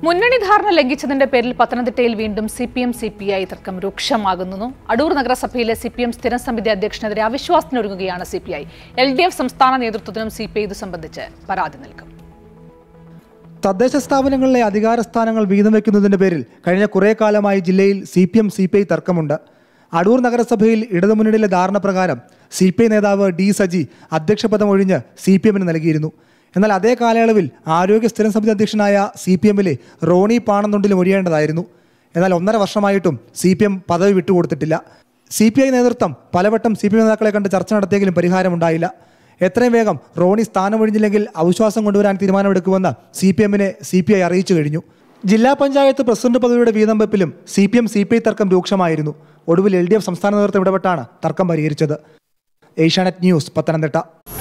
മുന്നണി ധാരണ ലംഘിച്ചതിന്റെ പേരിൽ പത്തനംതിട്ടയിൽ വീണ്ടും C P M C P I തർക്കം രൂക്ഷമാകുന്നു അടൂർ നഗരസഭയിലെ സി പി എം സ്ഥിരം സമിതി അധ്യക്ഷനെതിരെ അവിശ്വാസത്തിനൊരുങ്ങുകയാണ് C P I L D F സംസ്ഥാന നേതൃത്വത്തിനും സി പി ഐ ഇത് സംബന്ധിച്ച് പരാതി നൽകും തദ്ദേശ സ്ഥാപനങ്ങളിലെ അധികാര സ്ഥാനങ്ങൾ വീതം വയ്ക്കുന്നതിന്റെ പേരിൽ കഴിഞ്ഞ കുറേ കാലമായി ജില്ലയിൽ C P M C P I തർക്കമുണ്ട് അടൂർ നഗരസഭയിൽ ഇടതുമുന്നണിയിലെ ധാരണ പ്രകാരം സി പി ഐ നേതാവ് ഡി സജി അധ്യക്ഷപദം ഒഴിഞ്ഞ് സി പി എമ്മിന് നൽകിയിരുന്നു എന്നാൽ അതേ കാലയളവിൽ ആരോഗ്യ സ്ഥിരം സമിതി അധ്യക്ഷനായ സി പി എമ്മിലെ റോണി പാണന്തുണ്ടിലും ഒഴിയേണ്ടതായിരുന്നു എന്നാൽ ഒന്നര വർഷമായിട്ടും സി പി എം പദവി വിട്ടുകൊടുത്തിട്ടില്ല സി പി ഐ നേതൃത്വം പലവട്ടം സി പി എം നേതാക്കളെ കണ്ട് ചർച്ച നടത്തിയെങ്കിലും പരിഹാരമുണ്ടായില്ല എത്രയും വേഗം റോണി സ്ഥാനമൊഴിഞ്ഞില്ലെങ്കിൽ അവിശ്വാസം കൊണ്ടുവരാൻ തീരുമാനമെടുക്കുമെന്ന് സി പി എമ്മിനെ സി പി ഐ അറിയിച്ചു കഴിഞ്ഞു ജില്ലാ പഞ്ചായത്ത് പ്രസിഡന്റ് പദവിയുടെ വീതം വെപ്പിലും C P M C P I തർക്കം രൂക്ഷമായിരുന്നു ഒടുവിൽ എൽ ഡി എഫ് സംസ്ഥാന നേതൃത്വം ഇടപെട്ടാണ് തർക്കം പരിഹരിച്ചത് ഏഷ്യാനെറ്റ് ന്യൂസ് പത്തനംതിട്ട